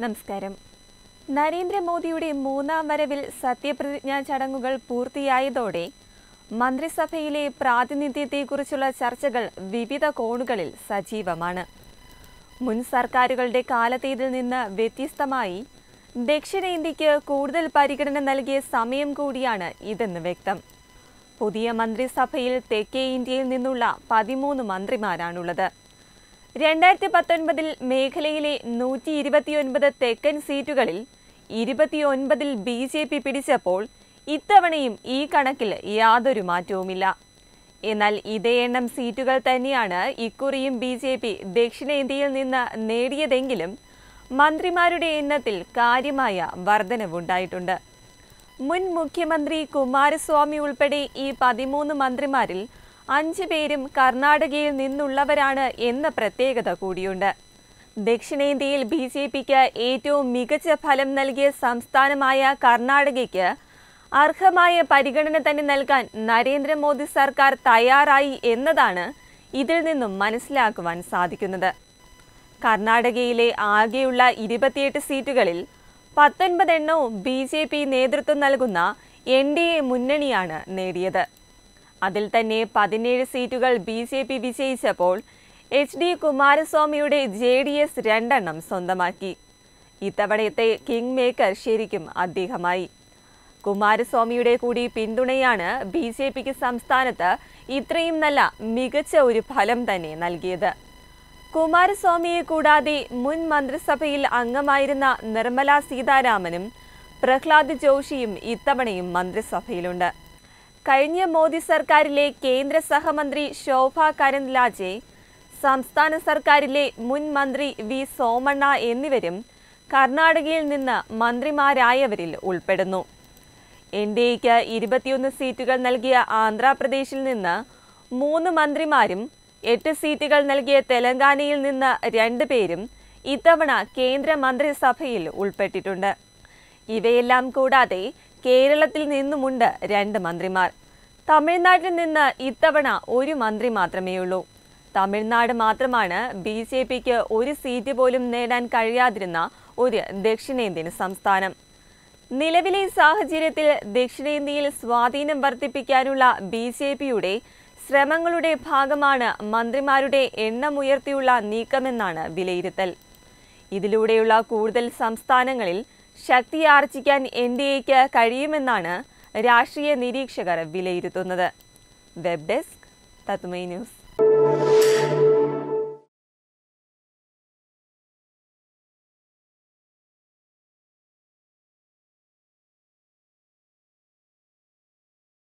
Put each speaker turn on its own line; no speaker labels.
നമസ്കാരം നരേന്ദ്രമോദിയുടെ മൂന്നാം വരവിൽ സത്യപ്രതിജ്ഞാ ചടങ്ങുകൾ പൂർത്തിയായതോടെ മന്ത്രിസഭയിലെ പ്രാതിനിധ്യത്തെക്കുറിച്ചുള്ള ചർച്ചകൾ വിവിധ കോണുകളിൽ സജീവമാണ് മുൻ സർക്കാരുകളുടെ കാലത്തേതിൽ നിന്ന് വ്യത്യസ്തമായി ദക്ഷിണേന്ത്യക്ക് കൂടുതൽ പരിഗണന നൽകിയ സമയം കൂടിയാണ് ഇതെന്ന് വ്യക്തം പുതിയ മന്ത്രിസഭയിൽ തെക്കേ ഇന്ത്യയിൽ നിന്നുള്ള പതിമൂന്ന് മന്ത്രിമാരാണുള്ളത് രണ്ടായിരത്തി പത്തൊൻപതിൽ മേഖലയിലെ നൂറ്റി ഇരുപത്തിയൊൻപത് തെക്കൻ സീറ്റുകളിൽ ഇരുപത്തിയൊൻപതിൽ ബി ജെ പി പിടിച്ചപ്പോൾ ഇത്തവണയും ഈ കണക്കിൽ യാതൊരു മാറ്റവുമില്ല എന്നാൽ ഇതേ എണ്ണം സീറ്റുകൾ തന്നെയാണ് ഇക്കുറിയും ബി ജെ പി ദക്ഷിണേന്ത്യയിൽ നിന്ന് നേടിയതെങ്കിലും മന്ത്രിമാരുടെ എണ്ണത്തിൽ കാര്യമായ വർധനവുണ്ടായിട്ടുണ്ട് മുൻ മുഖ്യമന്ത്രി കുമാരസ്വാമി ഉൾപ്പെടെ ഈ പതിമൂന്ന് മന്ത്രിമാരിൽ അഞ്ച് പേരും കർണാടകയിൽ നിന്നുള്ളവരാണ് എന്ന പ്രത്യേകത കൂടിയുണ്ട് ദക്ഷിണേന്ത്യയിൽ ബി ജെ പിക്ക് ഏറ്റവും മികച്ച ഫലം നൽകിയ സംസ്ഥാനമായ കർണാടകയ്ക്ക് അർഹമായ പരിഗണന തന്നെ നൽകാൻ നരേന്ദ്രമോദി സർക്കാർ തയ്യാറായി എന്നതാണ് ഇതിൽ നിന്നും മനസ്സിലാക്കുവാൻ സാധിക്കുന്നത് കർണാടകയിലെ ആകെയുള്ള ഇരുപത്തിയെട്ട് സീറ്റുകളിൽ പത്തൊൻപത് എണ്ണവും ബി ജെ പി നേതൃത്വം നൽകുന്ന എൻ ഡി എ മുന്നണിയാണ് നേടിയത് അതിൽ തന്നെ പതിനേഴ് സീറ്റുകൾ ബി ജെ പി വിജയിച്ചപ്പോൾ എച്ച് ഡി കുമാരസ്വാമിയുടെ ജെ ഡി എസ് രണ്ടെണ്ണം സ്വന്തമാക്കി ഇത്തവണത്തെ കിങ് മേക്കർ ശരിക്കും അദ്ദേഹമായി കുമാരസ്വാമിയുടെ കൂടി പിന്തുണയാണ് ബി ജെ പിക്ക് സംസ്ഥാനത്ത് ഇത്രയും നല്ല മികച്ച ഒരു ഫലം തന്നെ നൽകിയത് കുമാരസ്വാമിയെ കൂടാതെ മുൻ മന്ത്രിസഭയിൽ അംഗമായിരുന്ന നിർമ്മല സീതാരാമനും പ്രഹ്ലാദ് ജോഷിയും ഇത്തവണയും മന്ത്രിസഭയിലുണ്ട് കഴിഞ്ഞ മോദി സർക്കാരിലെ കേന്ദ്ര സഹമന്ത്രി ശോഭ കരന്ത്ലാജെ സംസ്ഥാന സർക്കാരിലെ മുൻ മന്ത്രി വി സോമണ്ണ എന്നിവരും കർണാടകയിൽ നിന്ന് മന്ത്രിമാരായവരിൽ ഉൾപ്പെടുന്നു എൻ ഡി എക്ക് ഇരുപത്തിയൊന്ന് സീറ്റുകൾ നൽകിയ ആന്ധ്രാപ്രദേശിൽ നിന്ന് മൂന്ന് മന്ത്രിമാരും എട്ട് സീറ്റുകൾ നൽകിയ തെലങ്കാനയിൽ നിന്ന് രണ്ട് പേരും ഇത്തവണ കേന്ദ്ര മന്ത്രിസഭയിൽ ഉൾപ്പെട്ടിട്ടുണ്ട് ഇവയെല്ലാം കൂടാതെ കേരളത്തിൽ നിന്നുമുണ്ട് രണ്ട് മന്ത്രിമാർ തമിഴ്നാട്ടിൽ നിന്ന് ഇത്തവണ ഒരു മന്ത്രി മാത്രമേയുള്ളൂ തമിഴ്നാട് മാത്രമാണ് ബി ജെ പിക്ക് ഒരു സീറ്റ് പോലും നേടാൻ കഴിയാതിരുന്ന ഒരു ദക്ഷിണേന്ത്യൻ സംസ്ഥാനം നിലവിലെ സാഹചര്യത്തിൽ ദക്ഷിണേന്ത്യയിൽ സ്വാധീനം വർദ്ധിപ്പിക്കാനുള്ള ബി ജെ പിയുടെ ശ്രമങ്ങളുടെ ഭാഗമാണ് മന്ത്രിമാരുടെ എണ്ണമുയർത്തിയുള്ള നീക്കമെന്നാണ് വിലയിരുത്തൽ ഇതിലൂടെയുള്ള കൂടുതൽ സംസ്ഥാനങ്ങളിൽ ശക്തിയാർജിക്കാൻ എൻ ഡി എക്ക് കഴിയുമെന്നാണ് രാഷ്ട്രീയ നിരീക്ഷകർ വിലയിരുത്തുന്നത് വെബ് ഡെസ്ക് തത്മൈ ന്യൂസ്